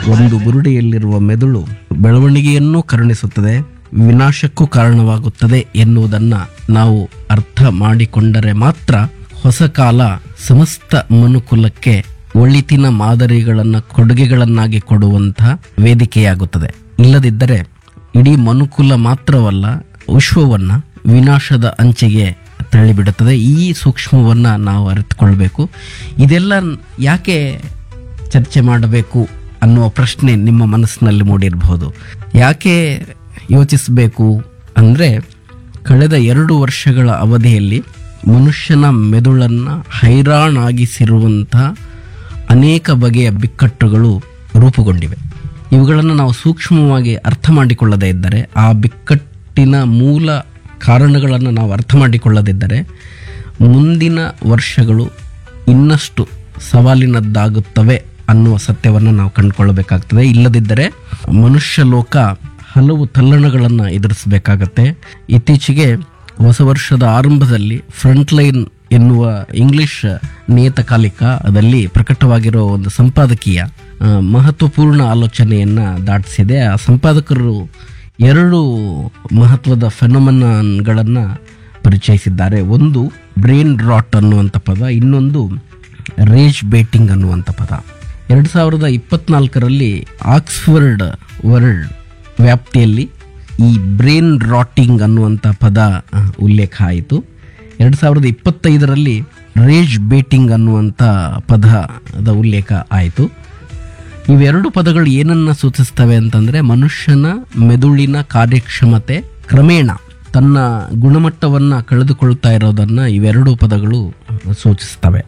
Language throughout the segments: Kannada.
ಒಂದು ಬುರುಡೆಯಲ್ಲಿರುವ ಮೆದುಳು ಬೆಳವಣಿಗೆಯನ್ನು ಕರುಣಿಸುತ್ತದೆ ವಿನಾಶಕ್ಕೂ ಕಾರಣವಾಗುತ್ತದೆ ಎನ್ನುವುದನ್ನ ನಾವು ಅರ್ಥ ಮಾಡಿಕೊಂಡರೆ ಮಾತ್ರ ಹೊಸ ಕಾಲ ಸಮಸ್ತ ಮನುಕುಲಕ್ಕೆ ಒಳಿತಿನ ಮಾದರಿಗಳನ್ನ ಕೊಡುಗೆಗಳನ್ನಾಗಿ ಕೊಡುವಂತಹ ವೇದಿಕೆಯಾಗುತ್ತದೆ ಇಲ್ಲದಿದ್ದರೆ ಇಡೀ ಮನುಕುಲ ಮಾತ್ರವಲ್ಲ ವಿಶ್ವವನ್ನ ವಿನಾಶದ ಅಂಚಿಗೆ ತಳ್ಳಿಬಿಡುತ್ತದೆ ಈ ಸೂಕ್ಷ್ಮವನ್ನ ನಾವು ಅರಿತುಕೊಳ್ಬೇಕು ಇದೆಲ್ಲ ಯಾಕೆ ಚರ್ಚೆ ಮಾಡಬೇಕು ಅನ್ನುವ ಪ್ರಶ್ನೆ ನಿಮ್ಮ ಮನಸ್ಸಿನಲ್ಲಿ ಮೂಡಿರಬಹುದು ಯಾಕೆ ಯೋಚಿಸಬೇಕು ಅಂದರೆ ಕಳೆದ ಎರಡು ವರ್ಷಗಳ ಅವಧಿಯಲ್ಲಿ ಮನುಷ್ಯನ ಮೆದುಳನ್ನು ಹೈರಾಣಾಗಿಸಿರುವಂತಹ ಅನೇಕ ಬಗೆಯ ಬಿಕ್ಕಟ್ಟುಗಳು ರೂಪುಗೊಂಡಿವೆ ಇವುಗಳನ್ನು ನಾವು ಸೂಕ್ಷ್ಮವಾಗಿ ಅರ್ಥ ಮಾಡಿಕೊಳ್ಳದೇ ಇದ್ದರೆ ಆ ಬಿಕ್ಕಟ್ಟಿನ ಮೂಲ ಕಾರಣಗಳನ್ನು ನಾವು ಅರ್ಥ ಮಾಡಿಕೊಳ್ಳದಿದ್ದರೆ ಮುಂದಿನ ವರ್ಷಗಳು ಇನ್ನಷ್ಟು ಸವಾಲಿನದ್ದಾಗುತ್ತವೆ ಅನ್ನುವ ಸತ್ಯವನ್ನು ನಾವು ಕಂಡುಕೊಳ್ಳಬೇಕಾಗ್ತದೆ ಇಲ್ಲದಿದ್ದರೆ ಮನುಷ್ಯ ಲೋಕ ಹಲವು ತಲ್ಲಣಗಳನ್ನು ಎದುರಿಸಬೇಕಾಗತ್ತೆ ಇತ್ತೀಚೆಗೆ ಹೊಸ ವರ್ಷದ ಆರಂಭದಲ್ಲಿ ಫ್ರಂಟ್ಲೈನ್ ಎನ್ನುವ ಇಂಗ್ಲಿಷ್ ನಿಯತಕಾಲಿಕದಲ್ಲಿ ಪ್ರಕಟವಾಗಿರೋ ಒಂದು ಸಂಪಾದಕೀಯ ಆ, ಮಹತ್ವಪೂರ್ಣ ಆಲೋಚನೆಯನ್ನ ದಾಟಿಸಿದೆ ಆ ಸಂಪಾದಕರು ಎರಡು ಮಹತ್ವದ ಫೆನೊಮನನ್ಗಳನ್ನು ಪರಿಚಯಿಸಿದ್ದಾರೆ ಒಂದು ಬ್ರೇನ್ ರಾಟ್ ಅನ್ನುವಂಥ ಪದ ಇನ್ನೊಂದು ರೇಜ್ ಬೇಟಿಂಗ್ ಅನ್ನುವಂಥ ಪದ ಎರಡು ಸಾವಿರದ ಇಪ್ಪತ್ನಾಲ್ಕರಲ್ಲಿ ಆಕ್ಸ್ಫರ್ಡ್ ವರ್ಲ್ಡ್ ವ್ಯಾಪ್ತಿಯಲ್ಲಿ ಈ ಬ್ರೇನ್ ರಾಟಿಂಗ್ ಅನ್ನುವಂಥ ಪದ ಆ, ಉಲ್ಲೇಖ ಆಯಿತು ಎರಡು ಸಾವಿರದ ಇಪ್ಪತ್ತೈದರಲ್ಲಿ ರೇಜ್ ಬೇಟಿಂಗ್ ಅನ್ನುವಂಥ ಪದದ ಉಲ್ಲೇಖ ಆಯಿತು ಇವೆರಡು ಪದಗಳು ಏನನ್ನ ಸೂಚಿಸ್ತವೆ ಅಂತಂದ್ರೆ ಮನುಷ್ಯನ ಮೆದುಳಿನ ಕಾರ್ಯಕ್ಷಮತೆ ಕ್ರಮೇಣ ತನ್ನ ಗುಣಮಟ್ಟವನ್ನ ಕಳೆದುಕೊಳ್ತಾ ಇರೋದನ್ನ ಇವೆರಡು ಪದಗಳು ಸೂಚಿಸ್ತವೆ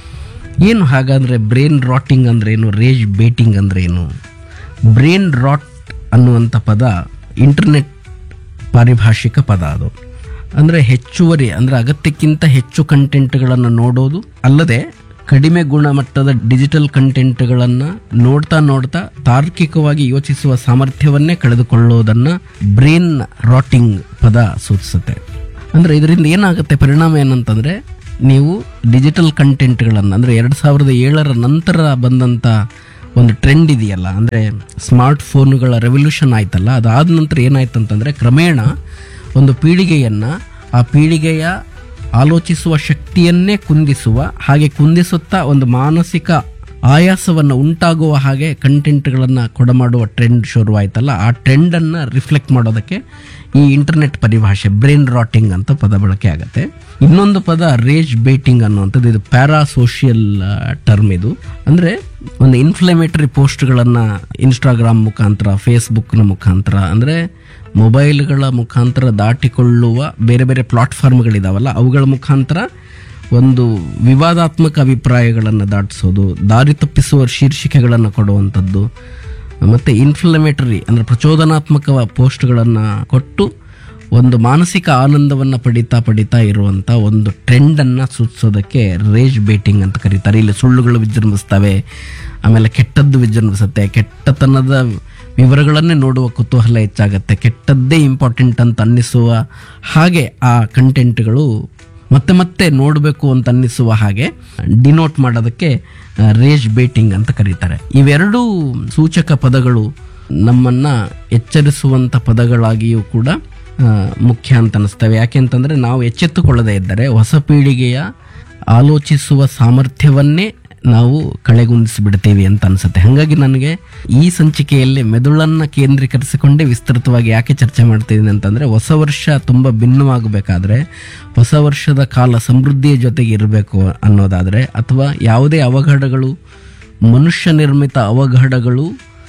ಏನು ಹಾಗಾದ್ರೆ ಬ್ರೇನ್ ರಾಟಿಂಗ್ ಅಂದ್ರೆ ಏನು ರೇಜ್ ಬೇಟಿಂಗ್ ಅಂದ್ರೆ ಏನು ಬ್ರೇನ್ ರಾಟ್ ಅನ್ನುವಂಥ ಪದ ಇಂಟರ್ನೆಟ್ ಪಾರಿಭಾಷಿಕ ಪದ ಅದು ಅಂದರೆ ಹೆಚ್ಚುವರಿ ಅಂದರೆ ಅಗತ್ಯಕ್ಕಿಂತ ಹೆಚ್ಚು ಕಂಟೆಂಟ್ಗಳನ್ನು ನೋಡೋದು ಅಲ್ಲದೆ ಕಡಿಮೆ ಗುಣಮಟ್ಟದ ಡಿಜಿಟಲ್ ಕಂಟೆಂಟ್ಗಳನ್ನು ನೋಡ್ತಾ ನೋಡ್ತಾ ತಾರ್ಕಿಕವಾಗಿ ಯೋಚಿಸುವ ಸಾಮರ್ಥ್ಯವನ್ನೇ ಕಳೆದುಕೊಳ್ಳೋದನ್ನು ಬ್ರೇನ್ ರಾಟಿಂಗ್ ಪದ ಸೂಚಿಸುತ್ತೆ ಅಂದರೆ ಇದರಿಂದ ಏನಾಗುತ್ತೆ ಪರಿಣಾಮ ಏನಂತಂದರೆ ನೀವು ಡಿಜಿಟಲ್ ಕಂಟೆಂಟ್ಗಳನ್ನು ಅಂದರೆ ಎರಡು ಸಾವಿರದ ಏಳರ ನಂತರ ಬಂದಂಥ ಒಂದು ಟ್ರೆಂಡ್ ಇದೆಯಲ್ಲ ಅಂದರೆ ಸ್ಮಾರ್ಟ್ ಫೋನುಗಳ ರೆವಲ್ಯೂಷನ್ ಆಯ್ತಲ್ಲ ಅದಾದ ನಂತರ ಏನಾಯ್ತು ಅಂತಂದರೆ ಕ್ರಮೇಣ ಒಂದು ಪೀಳಿಗೆಯನ್ನು ಆ ಪೀಳಿಗೆಯ ಆಲೋಚಿಸುವ ಶಕ್ತಿಯನ್ನೇ ಕುಂದಿಸುವ ಹಾಗೆ ಕುಂದಿಸುತ್ತಾ ಒಂದು ಮಾನಸಿಕ ಆಯಾಸವನ್ನು ಉಂಟಾಗುವ ಹಾಗೆ ಕಂಟೆಂಟ್ಗಳನ್ನು ಕೊಡಮಾಡುವ ಟ್ರೆಂಡ್ ಶುರುವಾಯ್ತಲ್ಲ ಆ ಟ್ರೆಂಡನ್ನು ರಿಫ್ಲೆಕ್ಟ್ ಮಾಡೋದಕ್ಕೆ ಈ ಇಂಟರ್ನೆಟ್ ಪರಿಭಾಷೆ ಬ್ರೈನ್ ರಾಟಿಂಗ್ ಅಂತ ಪದ ಬಳಕೆ ಆಗುತ್ತೆ ಇನ್ನೊಂದು ಪದ ರೇಜ್ ಬೇಟಿಂಗ್ ಅನ್ನುವಂಥದ್ದು ಇದು ಪ್ಯಾರಾ ಸೋಷಿಯಲ್ ಟರ್ಮ್ ಇದು ಅಂದರೆ ಒಂದು ಇನ್ಫ್ಲಮೇಟರಿ ಪೋಸ್ಟ್ಗಳನ್ನು ಇನ್ಸ್ಟಾಗ್ರಾಮ್ ಮುಖಾಂತರ ಫೇಸ್ಬುಕ್ನ ಮುಖಾಂತರ ಅಂದರೆ ಮೊಬೈಲ್ಗಳ ಮುಖಾಂತರ ದಾಟಿಕೊಳ್ಳುವ ಬೇರೆ ಬೇರೆ ಪ್ಲಾಟ್ಫಾರ್ಮ್ಗಳಿದಾವಲ್ಲ ಅವುಗಳ ಮುಖಾಂತರ ಒಂದು ವಿವಾದಾತ್ಮಕ ಅಭಿಪ್ರಾಯಗಳನ್ನು ದಾಟಿಸೋದು ದಾರಿ ತಪ್ಪಿಸುವ ಶೀರ್ಷಿಕೆಗಳನ್ನು ಕೊಡುವಂಥದ್ದು ಮತ್ತು ಇನ್ಫ್ಲಮೇಟರಿ ಅಂದರೆ ಪ್ರಚೋದನಾತ್ಮಕ ಪೋಸ್ಟ್ಗಳನ್ನು ಕೊಟ್ಟು ಒಂದು ಮಾನಸಿಕ ಆನಂದವನ್ನು ಪಡಿತಾ ಪಡಿತಾ ಇರುವಂಥ ಒಂದು ಟ್ರೆಂಡನ್ನು ಸೂಚಿಸೋದಕ್ಕೆ ರೇಜ್ ಬೇಟಿಂಗ್ ಅಂತ ಕರೀತಾರೆ ಇಲ್ಲಿ ಸುಳ್ಳುಗಳು ವಿಜೃಂಭಿಸ್ತವೆ ಆಮೇಲೆ ಕೆಟ್ಟದ್ದು ವಿಜೃಂಭಿಸುತ್ತೆ ಕೆಟ್ಟತನದ ವಿವರಗಳನ್ನೇ ನೋಡುವ ಕುತೂಹಲ ಹೆಚ್ಚಾಗುತ್ತೆ ಕೆಟ್ಟದ್ದೇ ಇಂಪಾರ್ಟೆಂಟ್ ಅಂತ ಅನ್ನಿಸುವ ಹಾಗೆ ಆ ಕಂಟೆಂಟ್ಗಳು ಮತ್ತೆ ಮತ್ತೆ ನೋಡಬೇಕು ಅಂತ ಅನ್ನಿಸುವ ಹಾಗೆ ಡಿನೋಟ್ ಮಾಡೋದಕ್ಕೆ ರೇಜ್ ಬೇಟಿಂಗ್ ಅಂತ ಕರೀತಾರೆ ಇವೆರಡೂ ಸೂಚಕ ಪದಗಳು ನಮ್ಮನ್ನ ಎಚ್ಚರಿಸುವಂಥ ಪದಗಳಾಗಿಯೂ ಕೂಡ ಆ, ಮುಖ್ಯ ಅಂತ ಅನಿಸ್ತವೆ ಯಾಕೆಂತಂದ್ರೆ ನಾವು ಎಚ್ಚೆತ್ತುಕೊಳ್ಳದೇ ಇದ್ದರೆ ಹೊಸ ಪೀಳಿಗೆಯ ಆಲೋಚಿಸುವ ಸಾಮರ್ಥ್ಯವನ್ನೇ ನಾವು ಕಳೆಗುಂದಿಸಿಬಿಡ್ತೀವಿ ಅಂತ ಅನ್ಸುತ್ತೆ ಹಾಗಾಗಿ ನನಗೆ ಈ ಸಂಚಿಕೆಯಲ್ಲಿ ಮೆದುಳನ್ನು ಕೇಂದ್ರೀಕರಿಸಿಕೊಂಡೇ ವಿಸ್ತೃತವಾಗಿ ಯಾಕೆ ಚರ್ಚೆ ಮಾಡ್ತಿದ್ದೀನಿ ಅಂತಂದರೆ ಹೊಸ ವರ್ಷ ತುಂಬ ಭಿನ್ನವಾಗಬೇಕಾದ್ರೆ ಹೊಸ ವರ್ಷದ ಕಾಲ ಸಮೃದ್ಧಿಯ ಜೊತೆಗೆ ಇರಬೇಕು ಅನ್ನೋದಾದರೆ ಅಥವಾ ಯಾವುದೇ ಅವಘಡಗಳು ಮನುಷ್ಯ ನಿರ್ಮಿತ ಅವಘಡಗಳು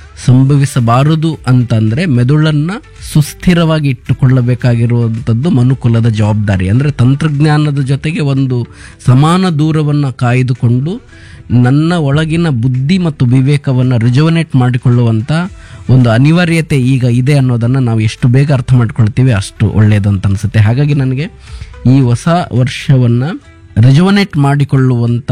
ಸಂಭವಿಸಬಾರದು ಅಂತಂದ್ರೆ ಮೆದುಳನ್ನ ಸುಸ್ಥಿರವಾಗಿ ಇಟ್ಟುಕೊಳ್ಳಬೇಕಾಗಿರುವಂಥದ್ದು ಮನುಕುಲದ ಜವಾಬ್ದಾರಿ ಅಂದರೆ ತಂತ್ರಜ್ಞಾನದ ಜೊತೆಗೆ ಒಂದು ಸಮಾನ ದೂರವನ್ನು ಕಾಯ್ದುಕೊಂಡು ನನ್ನ ಒಳಗಿನ ಬುದ್ಧಿ ಮತ್ತು ವಿವೇಕವನ್ನು ರಿಜುವನೇಟ್ ಮಾಡಿಕೊಳ್ಳುವಂಥ ಒಂದು ಅನಿವಾರ್ಯತೆ ಈಗ ಇದೆ ಅನ್ನೋದನ್ನು ನಾವು ಎಷ್ಟು ಬೇಗ ಅರ್ಥ ಮಾಡ್ಕೊಳ್ತೀವಿ ಅಷ್ಟು ಒಳ್ಳೆಯದು ಅಂತ ಅನಿಸುತ್ತೆ ಹಾಗಾಗಿ ನನಗೆ ಈ ಹೊಸ ವರ್ಷವನ್ನು ರಿಜುವನೇಟ್ ಮಾಡಿಕೊಳ್ಳುವಂಥ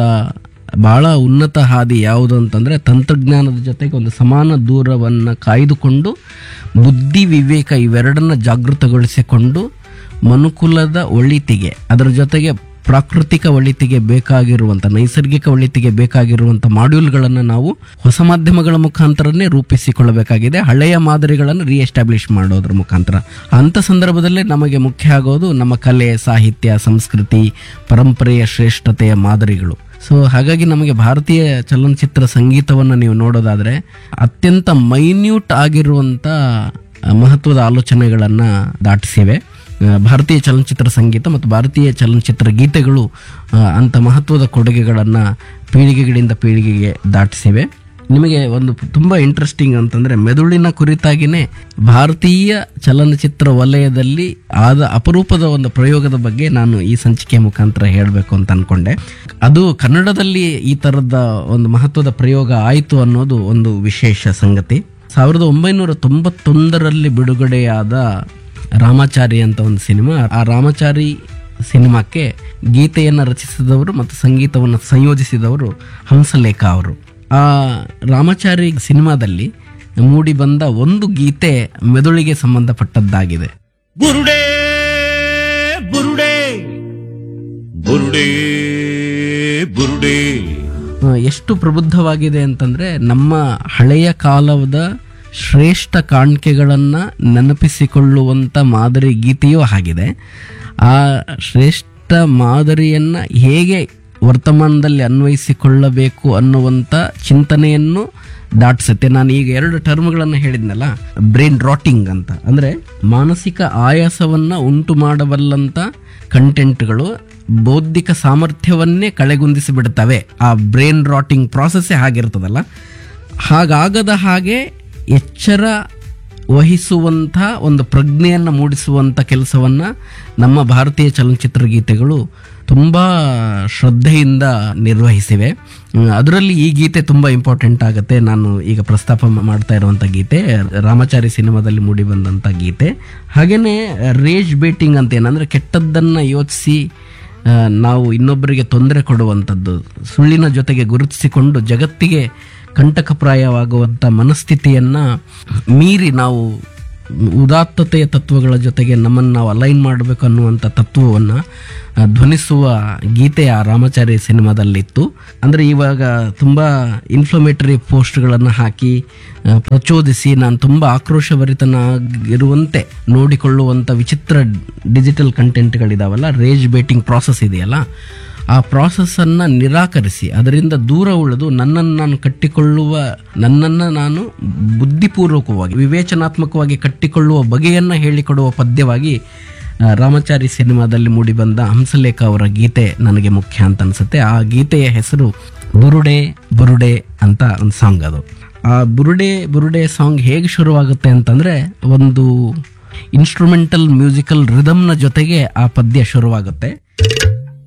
ಬಹಳ ಉನ್ನತ ಹಾದಿ ಯಾವುದು ಅಂತಂದರೆ ತಂತ್ರಜ್ಞಾನದ ಜೊತೆಗೆ ಒಂದು ಸಮಾನ ದೂರವನ್ನು ಕಾಯ್ದುಕೊಂಡು ಬುದ್ಧಿ ವಿವೇಕ ಇವೆರಡನ್ನ ಜಾಗೃತಗೊಳಿಸಿಕೊಂಡು ಮನುಕುಲದ ಒಳಿತಿಗೆ ಅದರ ಜೊತೆಗೆ ಪ್ರಾಕೃತಿಕ ಒಳಿತಿಗೆ ಬೇಕಾಗಿರುವಂಥ ನೈಸರ್ಗಿಕ ಒಳಿತಿಗೆ ಬೇಕಾಗಿರುವಂಥ ಮಾಡ್ಯೂಲ್ಗಳನ್ನು ನಾವು ಹೊಸ ಮಾಧ್ಯಮಗಳ ಮುಖಾಂತರನೇ ರೂಪಿಸಿಕೊಳ್ಳಬೇಕಾಗಿದೆ ಹಳೆಯ ಮಾದರಿಗಳನ್ನು ರಿಎಸ್ಟಾಬ್ಲಿಷ್ ಮಾಡೋದ್ರ ಮುಖಾಂತರ ಅಂಥ ಸಂದರ್ಭದಲ್ಲೇ ನಮಗೆ ಮುಖ್ಯ ಆಗೋದು ನಮ್ಮ ಕಲೆ ಸಾಹಿತ್ಯ ಸಂಸ್ಕೃತಿ ಪರಂಪರೆಯ ಶ್ರೇಷ್ಠತೆಯ ಮಾದರಿಗಳು ಸೊ ಹಾಗಾಗಿ ನಮಗೆ ಭಾರತೀಯ ಚಲನಚಿತ್ರ ಸಂಗೀತವನ್ನು ನೀವು ನೋಡೋದಾದ್ರೆ ಅತ್ಯಂತ ಮೈನ್ಯೂಟ್ ಆಗಿರುವಂಥ ಮಹತ್ವದ ಆಲೋಚನೆಗಳನ್ನು ದಾಟಿಸಿವೆ ಆ, ಭಾರತೀಯ ಚಲನಚಿತ್ರ ಸಂಗೀತ ಮತ್ತು ಭಾರತೀಯ ಚಲನಚಿತ್ರ ಗೀತೆಗಳು ಆ, ಅಂಥ ಮಹತ್ವದ ಕೊಡುಗೆಗಳನ್ನು ಪೀಳಿಗೆಗಳಿಂದ ಪೀಳಿಗೆಗೆ ದಾಟಿಸಿವೆ ನಿಮಗೆ ಒಂದು ತುಂಬ ಇಂಟ್ರೆಸ್ಟಿಂಗ್ ಅಂತಂದರೆ ಮೆದುಳಿನ ಕುರಿತಾಗಿನೇ ಭಾರತೀಯ ಚಲನಚಿತ್ರ ವಲಯದಲ್ಲಿ ಆದ ಅಪರೂಪದ ಒಂದು ಪ್ರಯೋಗದ ಬಗ್ಗೆ ನಾನು ಈ ಸಂಚಿಕೆ ಮುಖಾಂತರ ಹೇಳಬೇಕು ಅಂತ ಅನ್ಕೊಂಡೆ ಅದು ಕನ್ನಡದಲ್ಲಿ ಈ ಥರದ ಒಂದು ಮಹತ್ವದ ಪ್ರಯೋಗ ಆಯಿತು ಅನ್ನೋದು ಒಂದು ವಿಶೇಷ ಸಂಗತಿ ಸಾವಿರದ ಒಂಬೈನೂರ ತೊಂಬತ್ತೊಂದರಲ್ಲಿ ಬಿಡುಗಡೆಯಾದ ರಾಮಾಚಾರಿ ಅಂತ ಒಂದು ಸಿನಿಮಾ ಆ ರಾಮಾಚಾರಿ ಸಿನಿಮಾಕ್ಕೆ ಗೀತೆಯನ್ನು ರಚಿಸಿದವರು ಮತ್ತು ಸಂಗೀತವನ್ನು ಸಂಯೋಜಿಸಿದವರು ಹಂಸಲೇಖ ಅವರು ಆ ರಾಮಾಚಾರಿ ಸಿನಿಮಾದಲ್ಲಿ ಮೂಡಿ ಬಂದ ಒಂದು ಗೀತೆ ಮೆದುಳಿಗೆ ಸಂಬಂಧಪಟ್ಟದ್ದಾಗಿದೆ ಬುರುಡೆ ಬುರುಡೆ ಬುರುಡೆ ಬುರುಡೆ ಆ, ಎಷ್ಟು ಪ್ರಬುದ್ಧವಾಗಿದೆ ಅಂತಂದ್ರೆ ನಮ್ಮ ಹಳೆಯ ಕಾಲದ ಶ್ರೇಷ್ಠ ಕಾಣಿಕೆಗಳನ್ನು ನೆನಪಿಸಿಕೊಳ್ಳುವಂಥ ಮಾದರಿ ಗೀತೆಯೂ ಆಗಿದೆ ಆ ಶ್ರೇಷ್ಠ ಮಾದರಿಯನ್ನು ಹೇಗೆ ವರ್ತಮಾನದಲ್ಲಿ ಅನ್ವಯಿಸಿಕೊಳ್ಳಬೇಕು ಅನ್ನುವಂಥ ಚಿಂತನೆಯನ್ನು ದಾಟಿಸುತ್ತೆ ನಾನು ಈಗ ಎರಡು ಟರ್ಮ್ಗಳನ್ನು ಹೇಳಿದ್ನಲ್ಲ ಬ್ರೈನ್ ರಾಟಿಂಗ್ ಅಂತ ಅಂದರೆ ಮಾನಸಿಕ ಆಯಾಸವನ್ನು ಉಂಟು ಮಾಡಬಲ್ಲಂಥ ಕಂಟೆಂಟ್ಗಳು ಬೌದ್ಧಿಕ ಸಾಮರ್ಥ್ಯವನ್ನೇ ಕಳೆಗುಂದಿಸಿ ಬಿಡ್ತವೆ ಆ ಬ್ರೈನ್ ರಾಟಿಂಗ್ ಪ್ರಾಸೆಸ್ಸೇ ಹಾಗಿರ್ತದಲ್ಲ ಹಾಗಾಗದ ಹಾಗೆ ಎಚ್ಚರ ವಹಿಸುವಂಥ ಒಂದು ಪ್ರಜ್ಞೆಯನ್ನು ಮೂಡಿಸುವಂಥ ಕೆಲಸವನ್ನು ನಮ್ಮ ಭಾರತೀಯ ಚಲನಚಿತ್ರ ಗೀತೆಗಳು ತುಂಬ ಶ್ರದ್ಧೆಯಿಂದ ನಿರ್ವಹಿಸಿವೆ ಹ್ಮ್, ಅದರಲ್ಲಿ ಈ ಗೀತೆ ತುಂಬ ಇಂಪಾರ್ಟೆಂಟ್ ಆಗುತ್ತೆ ನಾನು ಈಗ ಪ್ರಸ್ತಾಪ ಮ- ಮಾಡ್ತಾ ಇರುವಂಥ ಗೀತೆ ರಾಮಾಚಾರಿ ಸಿನಿಮಾದಲ್ಲಿ ಮೂಡಿ ಬಂದಂಥ ಗೀತೆ ಹಾಗೆಯೇ ರೇಜ್ ಬೇಟಿಂಗ್ ಅಂತ ಏನಂದರೆ ಕೆಟ್ಟದ್ದನ್ನು ಯೋಚಿಸಿ ಆ, ನಾವು ಇನ್ನೊಬ್ಬರಿಗೆ ತೊಂದರೆ ಕೊಡುವಂಥದ್ದು ಸುಳ್ಳಿನ ಜೊತೆಗೆ ಗುರುತಿಸಿಕೊಂಡು ಜಗತ್ತಿಗೆ ಕಂಟಕಪ್ರಾಯವಾಗುವಂಥ ಮನಸ್ಥಿತಿಯನ್ನು ಮೀರಿ ನಾವು ಉದಾತ್ತತೆಯ ತತ್ವಗಳ ಜೊತೆಗೆ ನಮ್ಮನ್ನು ನಾವು ಅಲೈನ್ ಮಾಡಬೇಕು ಅನ್ನುವಂಥ ತತ್ವವನ್ನು ಧ್ವನಿಸುವ ಗೀತೆ ಆ ರಾಮಾಚಾರಿ ಸಿನಿಮಾದಲ್ಲಿತ್ತು ಅಂದರೆ ಇವಾಗ ತುಂಬ ಇನ್ಫ್ಲಮೇಟರಿ ಪೋಸ್ಟ್ಗಳನ್ನು ಹಾಕಿ ಆ, ಪ್ರಚೋದಿಸಿ ನಾನು ತುಂಬ ಆಕ್ರೋಶಭರಿತನಾಗಿರುವಂತೆ ನೋಡಿಕೊಳ್ಳುವಂಥ ವಿಚಿತ್ರ ಡಿಜಿಟಲ್ ಕಂಟೆಂಟ್ಗಳಿದಾವಲ್ಲ ರೇಜ್ ಬೇಟಿಂಗ್ ಪ್ರಾಸೆಸ್ ಇದೆಯಲ್ಲ ಆ ಪ್ರಾಸೆಸ್ಸನ್ನು ನಿರಾಕರಿಸಿ ಅದರಿಂದ ದೂರ ಉಳಿದು ನನ್ನನ್ನು ನಾನು ಕಟ್ಟಿಕೊಳ್ಳುವ ನನ್ನನ್ನು ನಾನು ಬುದ್ಧಿಪೂರ್ವಕವಾಗಿ ವಿವೇಚನಾತ್ಮಕವಾಗಿ ಕಟ್ಟಿಕೊಳ್ಳುವ ಬಗೆಯನ್ನು ಹೇಳಿಕೊಡುವ ಪದ್ಯವಾಗಿ ಆ, ರಾಮಚಾರಿ ಸಿನಿಮಾದಲ್ಲಿ ಮೂಡಿಬಂದ ಹಂಸಲೇಖ ಅವರ ಗೀತೆ ನನಗೆ ಮುಖ್ಯ ಅಂತ ಅನಿಸುತ್ತೆ ಆ ಗೀತೆಯ ಹೆಸರು ಬುರುಡೆ ಬುರುಡೆ ಅಂತ ಒಂದು ಸಾಂಗ್ ಅದು ಆ ಬುರುಡೆ ಬುರುಡೆ ಸಾಂಗ್ ಹೇಗೆ ಶುರುವಾಗುತ್ತೆ ಅಂತಂದರೆ ಒಂದು ಇನ್ಸ್ಟ್ರೂಮೆಂಟಲ್ ಮ್ಯೂಸಿಕಲ್ ರಿದಮ್ನ ಜೊತೆಗೆ ಆ ಪದ್ಯ ಶುರುವಾಗುತ್ತೆ